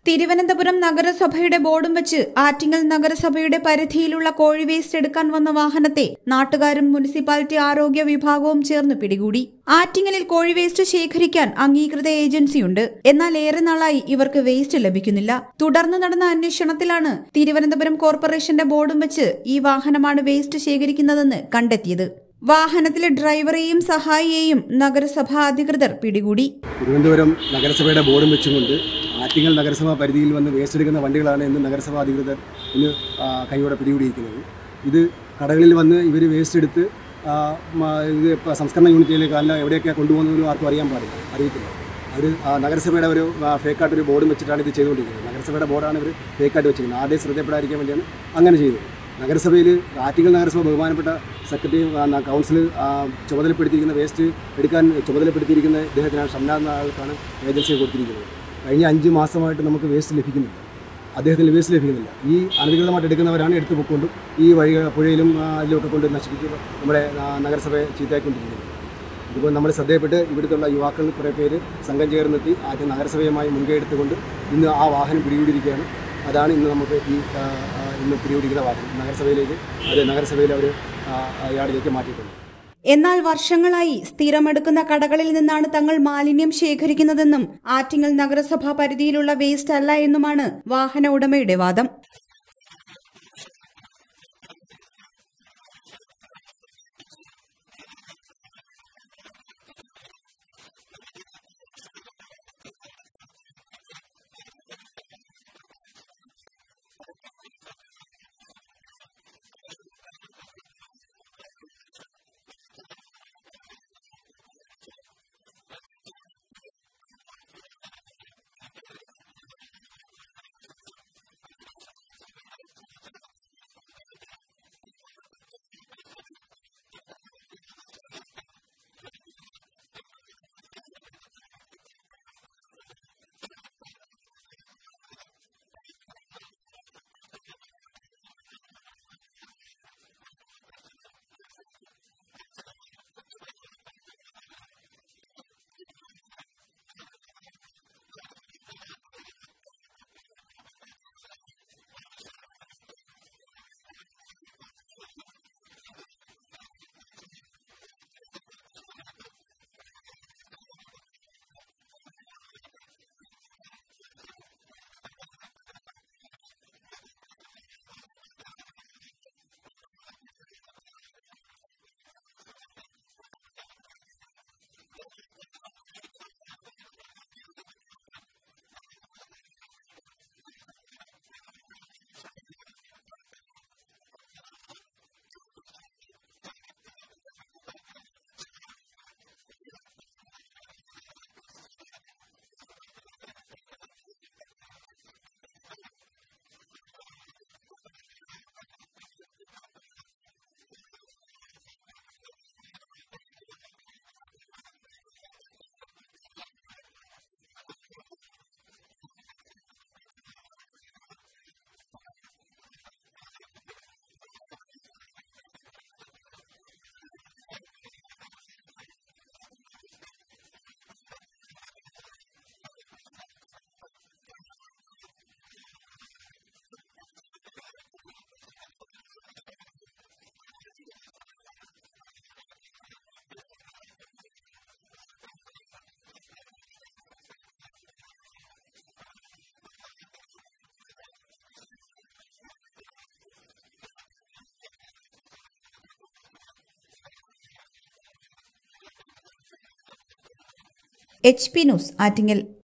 തിരുവനന്തപുരം നഗരസഭയുടെ ബോർഡും വെച്ച് ആറ്റിങ്ങൽ നഗരസഭയുടെ പരിധിയിലുള്ള കോഴി വേസ്റ്റ് എടുക്കാൻ വന്ന വാഹനത്തെ നാട്ടുകാരും മുനിസിപ്പാലിറ്റി ആരോഗ്യ വിഭാഗവും ചേർന്ന് പിടികൂടി ആറ്റിങ്ങലിൽ കോഴി വേസ്റ്റ് ശേഖരിക്കാൻ അംഗീകൃത ഏജൻസിയുണ്ട് എന്നാൽ ഏറെ നാളായി ഇവർക്ക് വേസ്റ്റ് ലഭിക്കുന്നില്ല തുടർന്ന് നടന്ന അന്വേഷണത്തിലാണ് തിരുവനന്തപുരം കോർപ്പറേഷന്റെ ബോർഡും വെച്ച് ഈ വാഹനമാണ് വേസ്റ്റ് ശേഖരിക്കുന്നതെന്ന് കണ്ടെത്തിയത് വാഹനത്തിലെ ഡ്രൈവറെയും സഹായിയെയും നഗരസഭാ അധികൃതർ പിടികൂടി തിരുവനന്തപുരം നഗരസഭയുടെ ബോർഡും വെച്ചുകൊണ്ട് ആറ്റിങ്ങൽ നഗരസഭാ പരിധിയിൽ വന്ന് വേസ്റ്റ് എടുക്കുന്ന വണ്ടികളാണ് ഇന്ന് നഗരസഭാ അധികൃതർ ഇന്ന് ആ, കൈയോടെ പിടികൂടിയിരിക്കുന്നത് ഇത് കടകളിൽ വന്ന് ഇവർ വേസ്റ്റ് എടുത്ത് ആ, മ- ഇത് ഇപ്പം സംസ്കരണ യൂണിറ്റിലേക്ക് അല്ല എവിടെയൊക്കെ കൊണ്ടുപോകുന്നതിനും ആർക്കും അറിയാൻ പാടില്ല അറിയത്തില്ല അവർ നഗരസഭയുടെ ഒരു ഫേക്കായിട്ട് ഒരു ബോർഡും വെച്ചിട്ടാണ് ഇത് ചെയ്തുകൊണ്ടിരിക്കുന്നത് നഗരസഭയുടെ ബോർഡാണ് ഇവർ ഫേക്കായിട്ട് വെച്ചിരിക്കുന്നത് ആദ്യം ശ്രദ്ധപ്പെടാതിരിക്കാൻ വേണ്ടിയാണ് അങ്ങനെ ചെയ്തത് നഗരസഭയിൽ ആറ്റിങ്ങൽ നഗരസഭ ബഹുമാനപ്പെട്ട സെക്രട്ടറി കൗൺസിൽ ആ, ചുമതലപ്പെടുത്തിയിരിക്കുന്ന വേസ്റ്റ് എടുക്കാൻ ചുമതലപ്പെടുത്തിയിരിക്കുന്ന ഇദ്ദേഹത്തിനാണ് ഷംനാഥ് എന്ന ആൾക്കാണ് ഏജൻസി കൊടുത്തിരിക്കുന്നത് കഴിഞ്ഞ അഞ്ച് മാസമായിട്ട് നമുക്ക് വേസ്റ്റ് ലഭിക്കുന്നില്ല അദ്ദേഹത്തിന് വേസ്റ്റ് ലഭിക്കുന്നില്ല ഈ അനധികൃതമായിട്ട് എടുക്കുന്നവരാണ് എടുത്തു പൊക്കൊണ്ടും ഈ വഴി പുഴയിലും ആ, അതിലുമൊക്കെ കൊണ്ട് നശിപ്പിച്ച് നമ്മുടെ ആ, നഗരസഭയെ ചീത്തയാക്കിക്കൊണ്ടിരിക്കുന്നത് ഇതിപ്പോൾ നമ്മൾ ശ്രദ്ധയപ്പെട്ട് ഇവിടുത്തുള്ള യുവാക്കൾ കുറേ പേര് സംഘം ചേർന്നെത്തി ആദ്യം നഗരസഭയുമായി മുൻകൈ എടുത്തുകൊണ്ട് ഇന്ന് ആ വാഹനം പിടികൂടിയിരിക്കുകയാണ് അതാണ് ഇന്ന് നമുക്ക് ഈ ആ, ആ, ഇന്ന് പിടികൂടിക്കുന്ന വാഹനം നഗരസഭയിലേക്ക് അത് നഗരസഭയിൽ അവർ യാർഡിലേക്ക് മാറ്റിയിട്ടുണ്ട് എന്നാൽ വർഷങ്ങളായി സ്ഥിരമെടുക്കുന്ന കടകളിൽ നിന്നാണ് തങ്ങൾ മാലിന്യം ശേഖരിക്കുന്നതെന്നും ആറ്റിങ്ങൽ നഗരസഭാ പരിധിയിലുള്ള വേസ്റ്റ് അല്ല എന്നുമാണ് വാഹന ഉടമയുടെ വാദം എച്ച് പി ന്യൂസ് ആറ്റിങ്ങൽ